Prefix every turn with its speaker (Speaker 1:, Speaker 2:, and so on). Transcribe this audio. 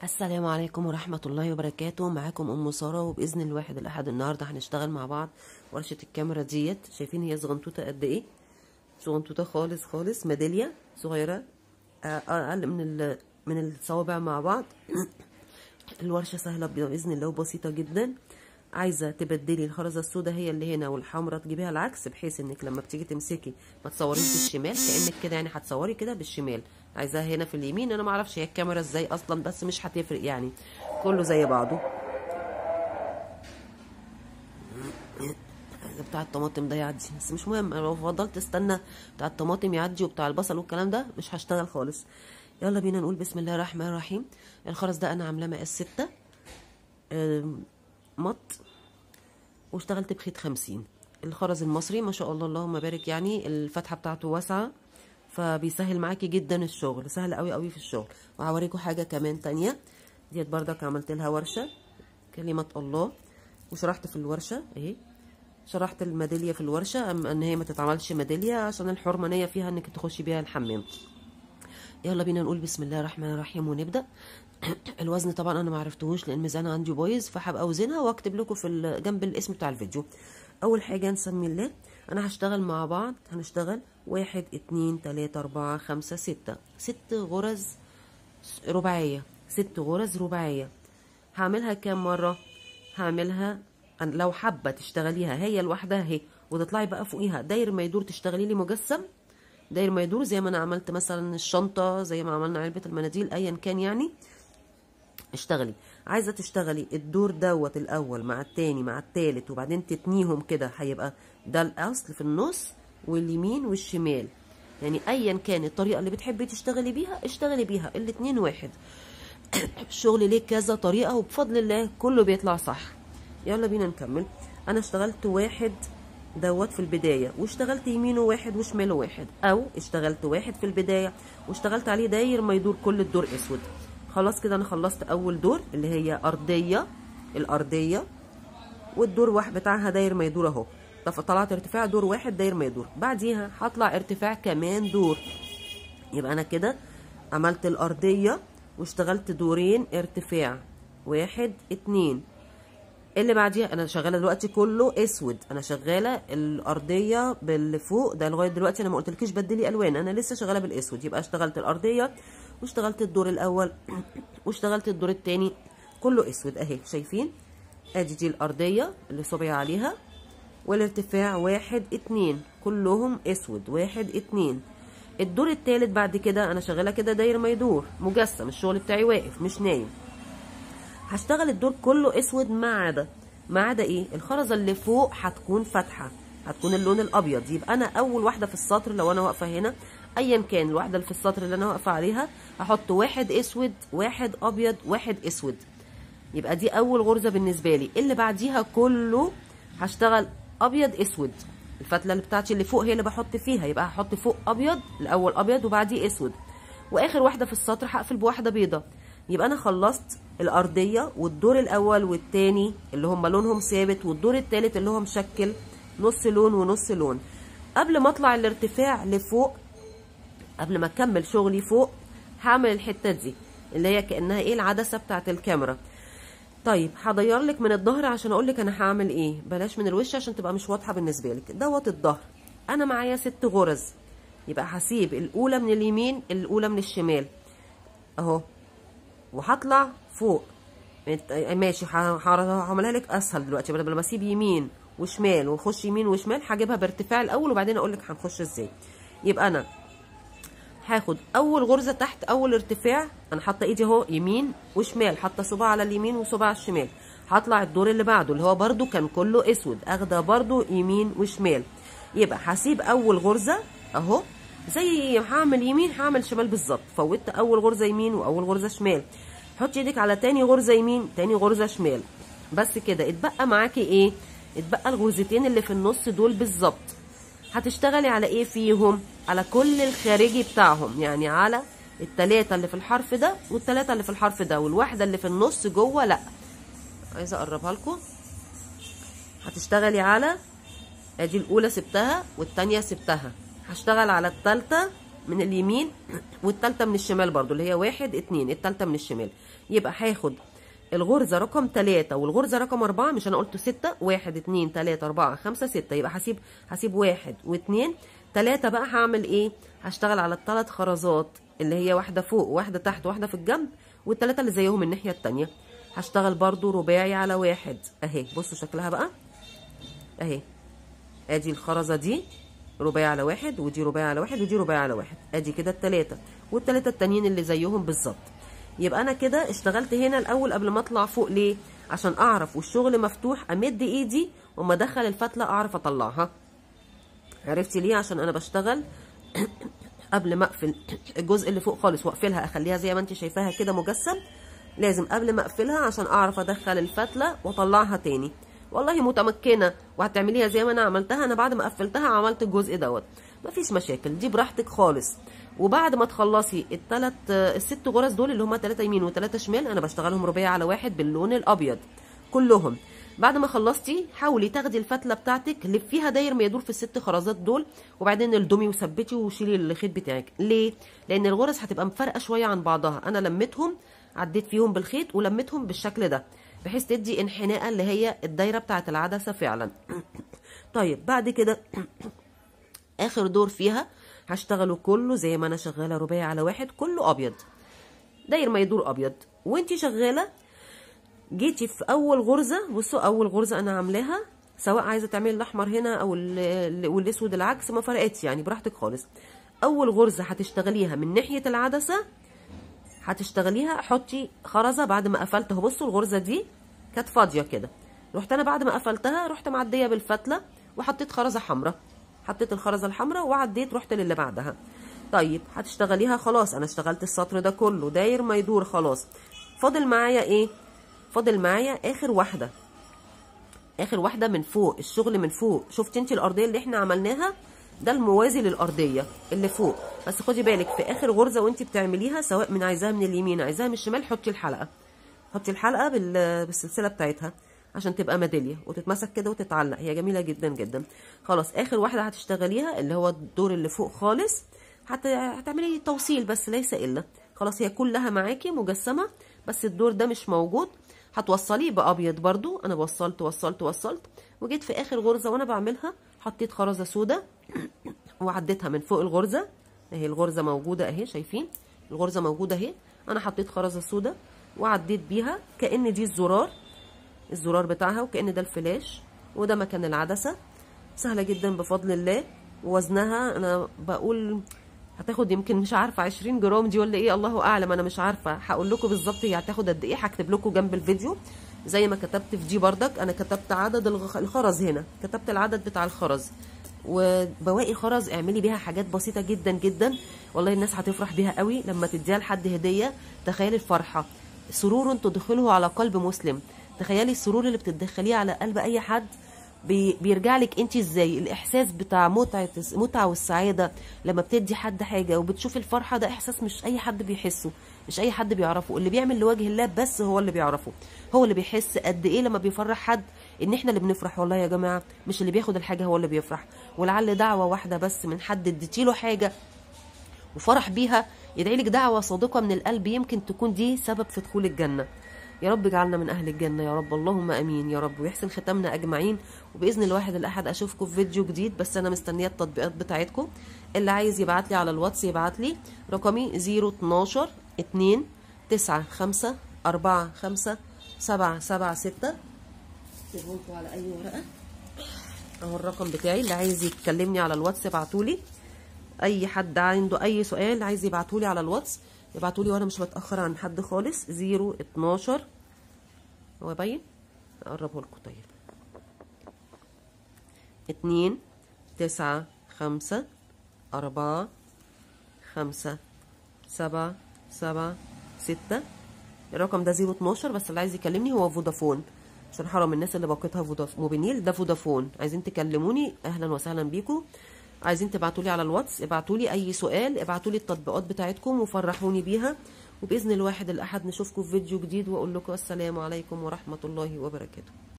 Speaker 1: السلام عليكم ورحمة الله وبركاته معاكم أم سارة وبإذن الواحد الأحد النهاردة هنشتغل مع بعض ورشة الكاميرا ديت شايفين هي صغنطوطة قد إيه صغنطوطة خالص خالص ميدالية صغيرة أقل من ال من الصوابع مع بعض الورشة سهلة بإذن الله وبسيطة جدا عايزة تبدلي الخرزة السوداء هي اللي هنا والحمراء تجيبيها العكس بحيث انك لما بتيجي تمسكي ما تصوريش بالشمال كأنك كده يعني هتصوري كده بالشمال عايزاها هنا في اليمين انا ما اعرفش هي الكاميرا ازاي اصلا بس مش هتفرق يعني كله زي بعضه بتاع الطماطم ده يعدي بس مش مهم انا لو فضلت استنى بتاع الطماطم يعدي وبتاع البصل والكلام ده مش هشتغل خالص يلا بينا نقول بسم الله الرحمن الرحيم الخرز ده انا عاملاه مقاس ستة مط واشتغلت بخيط خمسين الخرز المصري ما شاء الله اللهم بارك يعني الفتحة بتاعته واسعة فبيسهل معاكي جدا الشغل سهل قوي قوي في الشغل وهوريكم حاجة كمان تانية ديت بردك عملت لها ورشة كلمة الله وشرحت في الورشة اهي شرحت الميدالية في الورشة ان هي ما تتعملش ميدالية عشان الحرمانية فيها انك تخشي بيها الحمام يلا بينا نقول بسم الله الرحمن الرحيم ونبدأ الوزن طبعا انا ما عرفتهوش لان الميزان عندي بايظ فهبقى اوزنها واكتب لكم في جنب الاسم بتاع الفيديو اول حاجه نسمي الله انا هشتغل مع بعض هنشتغل واحد اتنين تلاته اربعه خمسه سته ست غرز رباعيه ست غرز رباعيه هعملها كام مره هعملها لو حابه تشتغليها هي لوحدها اهي وتطلعي بقى فوقيها داير ما يدور تشتغلي لي مجسم داير ما يدور زي ما انا عملت مثلا الشنطه زي ما عملنا علبه المناديل ايا كان يعني اشتغلي عايزه تشتغلي الدور دوت الاول مع التاني مع التالت وبعدين تتنيهم كده هيبقى ده الاصل في النص واليمين والشمال يعني ايا كان الطريقه اللي بتحبي تشتغلي بيها اشتغلي بيها الاتنين واحد الشغل ليه كذا طريقه وبفضل الله كله بيطلع صح يلا بينا نكمل انا اشتغلت واحد دوت في البدايه واشتغلت يمينه واحد وشماله واحد او اشتغلت واحد في البدايه واشتغلت عليه داير ما يدور كل الدور اسود خلاص كده انا خلصت اول دور اللي هي ارضيه الارضيه والدور واحد بتاعها داير ما يدور اهو طلعت ارتفاع دور واحد داير ما يدور بعديها هطلع ارتفاع كمان دور يبقى انا كده عملت الارضيه واشتغلت دورين ارتفاع واحد اتنين اللي بعديها انا شغاله دلوقتي كله اسود انا شغاله الارضيه باللي فوق ده لغايه دلوقتي انا ما قلتلكيش بدلي الوان انا لسه شغاله بالاسود يبقى اشتغلت الارضيه واشتغلت الدور الاول واشتغلت الدور التاني كله اسود اهي شايفين ادي دي الارضيه اللي صبعي عليها والارتفاع واحد اتنين كلهم اسود واحد اتنين الدور التالت بعد كده انا شغاله كده داير ما يدور مجسم الشغل بتاعي واقف مش نايم هشتغل الدور كله اسود ما عدا ما عدا ايه الخرزه اللي فوق هتكون فاتحه هتكون اللون الابيض يبقى انا اول واحده في السطر لو انا واقفه هنا ايا كان الواحده اللي في السطر اللي انا واقفه عليها هحط واحد اسود واحد ابيض واحد اسود يبقى دي اول غرزه بالنسبه لي اللي بعديها كله هشتغل ابيض اسود الفتله اللي بتاعتي اللي فوق هي اللي بحط فيها يبقى هحط فوق ابيض الاول ابيض وبعديه اسود واخر واحده في السطر هقفل بواحده بيضه يبقى انا خلصت الارضيه والدور الاول والتاني اللي هم لونهم ثابت والدور التالت اللي هو مشكل نص لون ونص لون قبل ما اطلع الارتفاع لفوق قبل ما اكمل شغلي فوق هعمل الحته دي اللي هي كانها ايه العدسه بتاعه الكاميرا طيب هضير لك من الظهر عشان اقول لك انا هعمل ايه بلاش من الوش عشان تبقى مش واضحه بالنسبه لك دوت الظهر انا معايا ست غرز يبقى هسيب الاولى من اليمين الاولى من الشمال اهو وهطلع فوق ماشي هعملها لك اسهل دلوقتي بدل ما اسيب يمين وشمال ونخش يمين وشمال هجيبها بارتفاع الاول وبعدين اقول لك هنخش ازاي يبقى انا هاخد اول غرزه تحت اول ارتفاع انا حاطه ايدي اهو يمين وشمال حاطه صباع على اليمين وصباع على الشمال هطلع الدور اللي بعده اللي هو برده كان كله اسود اخده برده يمين وشمال يبقى هسيب اول غرزه اهو زي هعمل يمين هعمل شمال بالظبط فوتت اول غرزه يمين واول غرزه شمال حطي ايدك على تاني غرزه يمين تاني غرزه شمال بس كده اتبقى معاكي ايه اتبقى الغرزتين اللي في النص دول بالظبط هتشتغلي على ايه فيهم على كل الخارجي بتاعهم يعني على التلاتة اللي في الحرف ده والتلاتة اللي في الحرف ده والواحدة اللي في النص جوه لا عايزة اقربها لكم هتشتغلي على ادي الاولى سبتها والتانية سبتها هشتغل على التالتة من اليمين والتالتة من الشمال برضو اللي هي واحد اتنين التالتة من الشمال يبقى هاخد الغرزة رقم تلاتة والغرزة رقم أربعة مش أنا قلت ستة واحد اتنين تلاتة أربعة خمسة ستة يبقى هسيب هسيب واحد واتنين تلاتة بقى هعمل إيه؟ هشتغل على التلات خرزات اللي هي واحدة فوق واحدة تحت واحدة في الجنب والتلاتة اللي زيهم الناحية التانية هشتغل برضو رباعي على واحد أهي بصوا شكلها بقى أهي ادي الخرزة دي رباعي على واحد ودي رباعي على واحد ودي رباعي على واحد ادي كده التلاتة والتلاتة التانيين اللي زيهم بالظبط يبقى انا كده اشتغلت هنا الاول قبل ما اطلع فوق ليه عشان اعرف والشغل مفتوح امد ايدي وما ادخل الفتله اعرف اطلعها عرفتي ليه عشان انا بشتغل قبل ما اقفل الجزء اللي فوق خالص واقفلها اخليها زي ما انت شايفاها كده مجسم لازم قبل ما اقفلها عشان اعرف ادخل الفتله واطلعها تاني والله متمكنه وهتعمليها زي ما انا عملتها انا بعد ما قفلتها عملت الجزء دوت مفيش مشاكل دي براحتك خالص وبعد ما تخلصي الثلاث الست غرز دول اللي هما ثلاثه يمين وثلاثه شمال انا بشتغلهم رباعي على واحد باللون الابيض كلهم بعد ما خلصتي حاولي تاخدي الفتله بتاعتك لفيها داير ما يدور في الست خرزات دول وبعدين الدمي وثبتي وشيلي الخيط بتاعك ليه لان الغرز هتبقى مفرقه شويه عن بعضها انا لميتهم عديت فيهم بالخيط ولميتهم بالشكل ده بحيث تدي انحناءه اللي هي الدايره بتاعه العدسه فعلا طيب بعد كده اخر دور فيها هشتغله كله زي ما انا شغاله رباعي على واحد كله ابيض داير ما يدور ابيض وانتي شغاله جيتي في اول غرزه بصوا اول غرزه انا عاملاها سواء عايزه تعملي الاحمر هنا او والاسود العكس ما فرقتش يعني براحتك خالص اول غرزه هتشتغليها من ناحيه العدسه هتشتغليها حطي خرزه بعد ما قفلت اهو بصوا الغرزه دي كانت فاضيه كده رحت انا بعد ما قفلتها رحت معديه بالفتله وحطيت خرزه حمراء حطيت الخرزه الحمراء وعديت رحت للي بعدها طيب هتشتغليها خلاص انا اشتغلت السطر ده كله داير ما يدور خلاص فاضل معايا ايه فاضل معايا اخر واحده اخر واحده من فوق الشغل من فوق شفتي انت الارضيه اللي احنا عملناها ده الموازي للارضيه اللي فوق بس خدي بالك في اخر غرزه وانت بتعمليها سواء من عايزاها من اليمين عايزاها من الشمال حطي الحلقه حطي الحلقه بالسلسله بتاعتها عشان تبقى ميداليه وتتمسك كده وتتعلق هي جميله جدا جدا خلاص اخر واحده هتشتغليها اللي هو الدور اللي فوق خالص هت... هتعملي توصيل بس ليس الا خلاص هي كلها معاكي مجسمه بس الدور ده مش موجود هتوصليه بابيض برضو انا وصلت وصلت وصلت وجيت في اخر غرزه وانا بعملها حطيت خرزه سودا وعديتها من فوق الغرزه اهي الغرزه موجوده اهي شايفين الغرزه موجوده اهي انا حطيت خرزه سودا وعديت بيها كان دي الزرار الزرار بتاعها وكأن ده الفلاش وده مكان العدسة سهلة جدا بفضل الله ووزنها انا بقول هتاخد يمكن مش عارفة 20 جرام دي ولا ايه الله اعلم انا مش عارفة هقول لكم بالظبط هي هتاخد قد ايه هكتب لكم جنب الفيديو زي ما كتبت في دي بردك انا كتبت عدد الخرز هنا كتبت العدد بتاع الخرز وبواقي خرز اعملي بيها حاجات بسيطة جدا جدا والله الناس هتفرح بيها قوي لما تديها لحد هدية تخيلي الفرحة سرور تدخله على قلب مسلم تخيلي السرور اللي بتدخليه على قلب اي حد بي بيرجع لك انت ازاي الاحساس بتاع متعه متعه والسعاده لما بتدي حد حاجه وبتشوفي الفرحه ده احساس مش اي حد بيحسه مش اي حد بيعرفه اللي بيعمل لوجه الله بس هو اللي بيعرفه هو اللي بيحس قد ايه لما بيفرح حد ان احنا اللي بنفرح والله يا جماعه مش اللي بياخد الحاجه هو اللي بيفرح ولعل دعوه واحده بس من حد اديتيله حاجه وفرح بيها يدعي لك دعوه صادقه من القلب يمكن تكون دي سبب في دخول الجنه يا رب اجعلنا من اهل الجنه يا رب اللهم امين يا رب ويحسن ختامنا اجمعين وباذن الواحد الاحد اشوفكم في فيديو جديد بس انا مستنيه التطبيقات بتاعتكم اللي عايز يبعت لي على الواتس يبعت لي رقمي 012 2 9 5 4 5 7 7 6 سيبونكم على اي ورقه اهو الرقم بتاعي اللي عايز يكلمني على الواتس ابعتولي اي حد عنده اي سؤال عايز يبعتولي على الواتس ابعتولي وانا مش بتاخر عن حد خالص 0 12 هو باين اقربه لكم طيب اتنين تسعة خمسة أربعة خمسة سبعة سبعة ستة الرقم ده زيرو اتناشر بس اللي عايز يكلمني هو فودافون عشان حرام الناس اللي باقتها فوداف موبينيل ده فودافون عايزين تكلموني اهلا وسهلا بيكم عايزين تبعتولي على الواتس ابعتولي اي سؤال ابعتولي التطبيقات بتاعتكم وفرحوني بيها وباذن الواحد الاحد نشوفكم في فيديو جديد واقول لكم السلام عليكم ورحمه الله وبركاته